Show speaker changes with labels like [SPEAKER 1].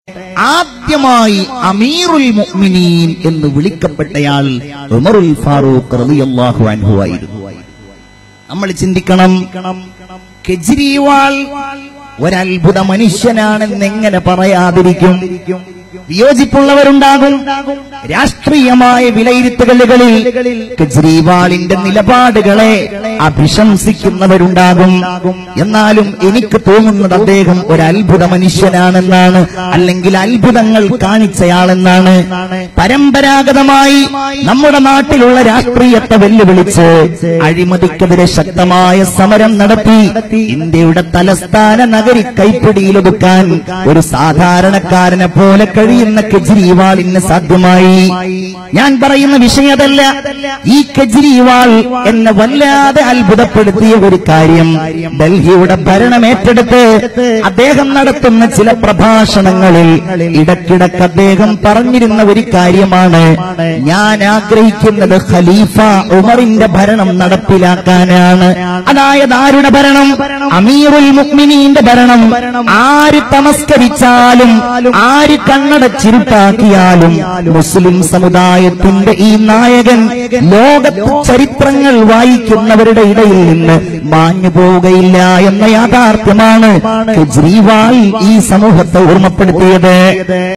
[SPEAKER 1] ആദ്യമായി അമീറുൽ മുഅ്മിനീൻ എന്ന് വിളിക്കപ്പെട്ടയാൾ ഉമറുൽ ഫാറൂഖ് റളിയല്ലാഹു അൻഹു ആയിരുന്നു നമ്മൾ ചിന്തിക്കണം കെജ്രിവാൾ ഒരത്ഭുത മനുഷ്യനാണെന്ന് എങ്ങനെ പറയാതിരിക്കും വിയോജിപ്പുള്ളവരുണ്ടാകും രാഷ്ട്രീയമായ വിലയിരുത്തലുകളിൽ കെജ്രിവാളിന്റെ നിലപാടുകളെ അഭിശംസിക്കുന്നവരുണ്ടാകും എന്നാലും എനിക്ക് തോന്നുന്നത് അദ്ദേഹം ഒരു അത്ഭുത മനുഷ്യനാണെന്നാണ് അല്ലെങ്കിൽ അത്ഭുതങ്ങൾ കാണിച്ചയാളെന്നാണ് പരമ്പരാഗതമായി നമ്മുടെ നാട്ടിലുള്ള രാഷ്ട്രീയത്തെ വെല്ലുവിളിച്ച് അഴിമതിക്കെതിരെ ശക്തമായ സമരം നടത്തി ഇന്ത്യയുടെ തലസ്ഥാന നഗരി കൈപ്പിടിയിലൊതുക്കാൻ ഒരു സാധാരണക്കാരനെ പോലെ കഴിയുന്ന കെജ്രിവാളിന് സാധ്യമായി ഞാൻ പറയുന്ന വിഷയതല്ല ഈ കെജ്രിവാൾ എന്നെ വല്ലാതെ അത്ഭുതപ്പെടുത്തിയ ഒരു കാര്യം ഡൽഹിയുടെ ഭരണം ഏറ്റെടുത്ത് അദ്ദേഹം നടത്തുന്ന ചില പ്രഭാഷണങ്ങളിൽ ഇടയ്ക്കിടക്ക് അദ്ദേഹം പറഞ്ഞിരുന്ന ഒരു കാര്യമാണ് ഞാൻ ആഗ്രഹിക്കുന്നത് ഖലീഫ ഉമറിന്റെ ഭരണം നടപ്പിലാക്കാനാണ് അതായത് ആരുടെ ഭരണം അമീറുൽ മുഅ്മിനീന്റെ ഭരണം ആര് തമസ്കരിച്ചാലും ആര് കണ്ണടച്ചിരുട്ടാക്കിയാലും മുസ്ലിം സമുദായത്തിന്റെ ഈ നായകൻ ലോകത്ത് ചരിത്രങ്ങൾ വായിക്കുന്നവരുടെ ഇടയിൽ നിന്ന് മാഞ്ഞു പോവുകയില്ല എന്ന യാഥാർത്ഥ്യമാണ് കെജ്രിവാൾ ഈ സമൂഹത്തെ ഓർമ്മപ്പെടുത്തിയത്